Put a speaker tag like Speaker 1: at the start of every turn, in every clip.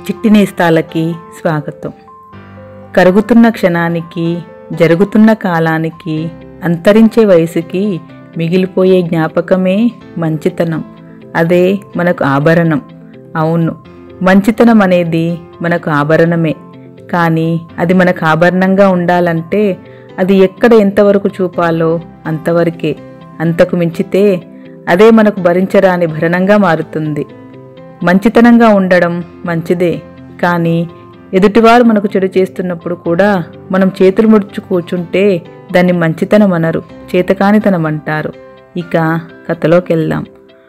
Speaker 1: చిట్టి నేస్తాలకి స్వాగతం కరుగుతున్న క్షణానికి జరుగుతున్న కాలానికి అంతరించే వయసుకి మిగిలిపోయే జ్ఞాపకమే మంచితనం అదే మనకు ఆభరణం అవును మంచితనం అనేది మనకు ఆభరణమే కానీ అది మనకు ఆభరణంగా ఉండాలంటే అది ఎక్కడ ఎంతవరకు చూపాలో అంతవరకే అంతకు మించితే అదే మనకు భరించరాని భరణంగా మారుతుంది మంచితనంగా ఉండడం మంచిదే కానీ ఎదుటివారు మనకు చెడు చేస్తున్నప్పుడు కూడా మనం చేతులు ముడుచు కూర్చుంటే దాన్ని మంచితనం అనరు చేతకానితనం అంటారు ఇక కథలోకి వెళ్దాం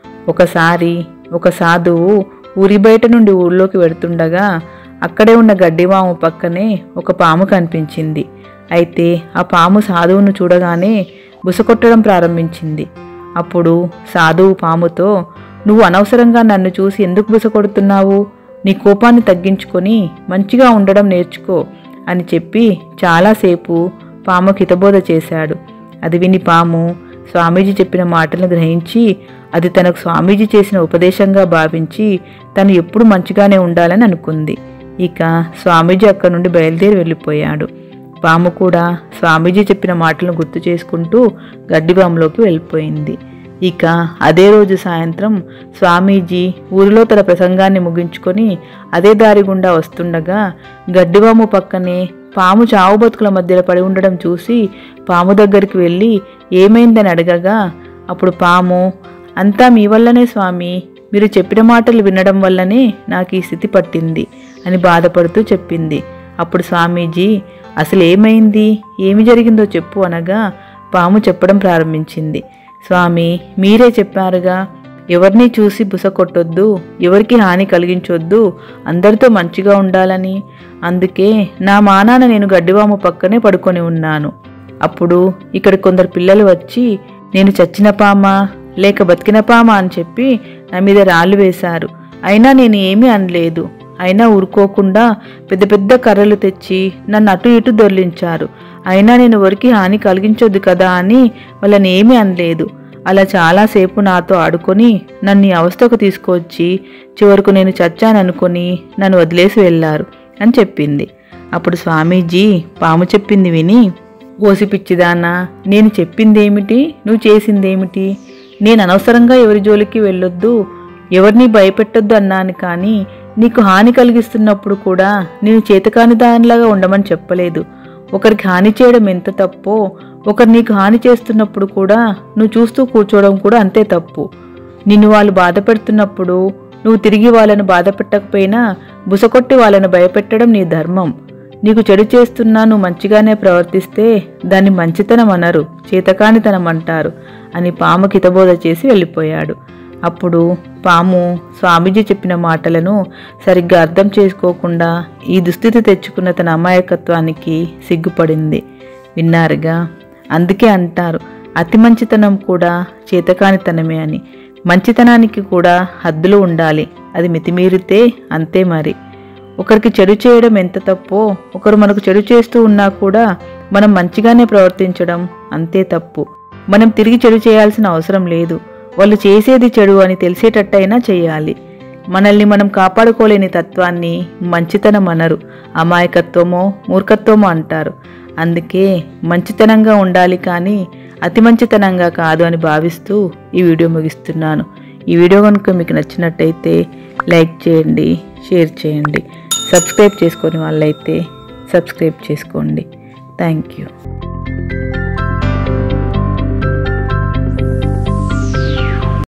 Speaker 1: ఒకసారి ఒక సాధువు ఊరి బయట నుండి ఊళ్ళోకి వెడుతుండగా అక్కడే ఉన్న గడ్డివాము పక్కనే ఒక పాము కనిపించింది అయితే ఆ పాము సాధువును చూడగానే బుసకొట్టడం ప్రారంభించింది అప్పుడు సాధువు పాముతో నువ్వు అనవసరంగా నన్ను చూసి ఎందుకు బుసకొడుతున్నావు నీ కోపాన్ని తగ్గించుకొని మంచిగా ఉండడం నేర్చుకో అని చెప్పి చాలాసేపు పాముకి హితబోధ చేశాడు అది విని పాము స్వామీజీ చెప్పిన మాటలను గ్రహించి అది తనకు స్వామీజీ చేసిన ఉపదేశంగా భావించి తను ఎప్పుడు మంచిగానే ఉండాలని అనుకుంది ఇక స్వామీజీ అక్కడి నుండి బయలుదేరి వెళ్ళిపోయాడు పాము కూడా స్వామీజీ చెప్పిన మాటలను గుర్తు చేసుకుంటూ గడ్డిబాములోకి వెళ్ళిపోయింది ఇక అదే రోజు సాయంత్రం స్వామీజీ ఊరిలో తన ప్రసంగాన్ని ముగించుకొని అదే దారి గుండా వస్తుండగా గడ్డివాము పక్కనే పాము చావు బతుకుల మధ్యలో పడి ఉండడం చూసి పాము దగ్గరికి వెళ్ళి ఏమైందని అడగగా అప్పుడు పాము అంతా మీ వల్లనే స్వామి మీరు చెప్పిన మాటలు వినడం వల్లనే నాకు ఈ స్థితి పట్టింది అని బాధపడుతూ చెప్పింది అప్పుడు స్వామీజీ అసలు ఏమైంది ఏమి జరిగిందో చెప్పు అనగా పాము చెప్పడం ప్రారంభించింది స్వామి మీరే చెప్పారుగా ఎవరిని చూసి బుస కొట్టొద్దు ఎవరికి హాని కలిగించొద్దు అందరితో మంచిగా ఉండాలని అందుకే నా మానాన నేను గడ్డివాము పక్కనే పడుకొని ఉన్నాను అప్పుడు ఇక్కడ కొందరు పిల్లలు వచ్చి నేను చచ్చిన పామా లేక బతికిన పామా అని చెప్పి నా మీద రాళ్ళు వేశారు అయినా నేను ఏమీ అనలేదు అయినా ఊరుకోకుండా పెద్ద పెద్ద కర్రలు తెచ్చి నన్ను అటు ఇటు దొర్లించారు అయినా నేను ఎవరికి హాని కలిగించొద్దు కదా అని వాళ్ళని ఏమీ అనలేదు అలా చాలాసేపు నాతో ఆడుకొని నన్ను ఈ అవస్థకు తీసుకొచ్చి చివరకు నేను చచ్చాననుకొని నన్ను వదిలేసి వెళ్ళారు అని చెప్పింది అప్పుడు స్వామీజీ పాము చెప్పింది విని ఓసి పిచ్చిదానా నేను చెప్పిందేమిటి నువ్వు చేసిందేమిటి నేను అనవసరంగా ఎవరి జోలికి వెళ్ళొద్దు ఎవరిని భయపెట్టొద్దు అన్నాను కానీ నీకు హాని కలిగిస్తున్నప్పుడు కూడా నేను చేతకాని దానిలాగా ఉండమని చెప్పలేదు ఒకరికి హాని చేయడం ఎంత తప్పో ఒకరు నీకు హాని చేస్తున్నప్పుడు కూడా నువ్వు చూస్తూ కూర్చోవడం కూడా అంతే తప్పు నిన్ను వాళ్ళు బాధ పెడుతున్నప్పుడు నువ్వు తిరిగి వాళ్ళను బాధ పెట్టకపోయినా బుసకొట్టి వాళ్ళను భయపెట్టడం నీ ధర్మం నీకు చెడు చేస్తున్నా నువ్వు మంచిగానే ప్రవర్తిస్తే దాన్ని మంచితనం అనరు చేతకానితనం అంటారు అని పాము కితబోధ చేసి వెళ్ళిపోయాడు అప్పుడు పాము స్వామీజీ చెప్పిన మాటలను సరిగ్గా అర్థం చేసుకోకుండా ఈ దుస్థితి తెచ్చుకున్న తన అమాయకత్వానికి సిగ్గుపడింది విన్నారుగా అందుకే అంటారు అతి మంచితనం కూడా చేతకానితనమే అని మంచితనానికి కూడా హద్దులు ఉండాలి అది మితిమీరితే అంతే మరి ఒకరికి చెడు చేయడం ఎంత తప్పో ఒకరు మనకు చెడు చేస్తూ ఉన్నా కూడా మనం మంచిగానే ప్రవర్తించడం అంతే తప్పు మనం తిరిగి చెడు చేయాల్సిన అవసరం లేదు వాళ్ళు చేసేది చెడు అని తెలిసేటట్టయినా చేయాలి మనల్ని మనం కాపాడుకోలేని తత్వాన్ని మంచితనం అనరు అమాయకత్వమో మూర్ఖత్వమో అంటారు అందుకే మంచితనంగా ఉండాలి కానీ అతి మంచితనంగా కాదు అని భావిస్తూ ఈ వీడియో ముగిస్తున్నాను ఈ వీడియో కనుక మీకు నచ్చినట్టయితే లైక్ చేయండి షేర్ చేయండి సబ్స్క్రైబ్ చేసుకొని వాళ్ళైతే సబ్స్క్రైబ్ చేసుకోండి థ్యాంక్ యూ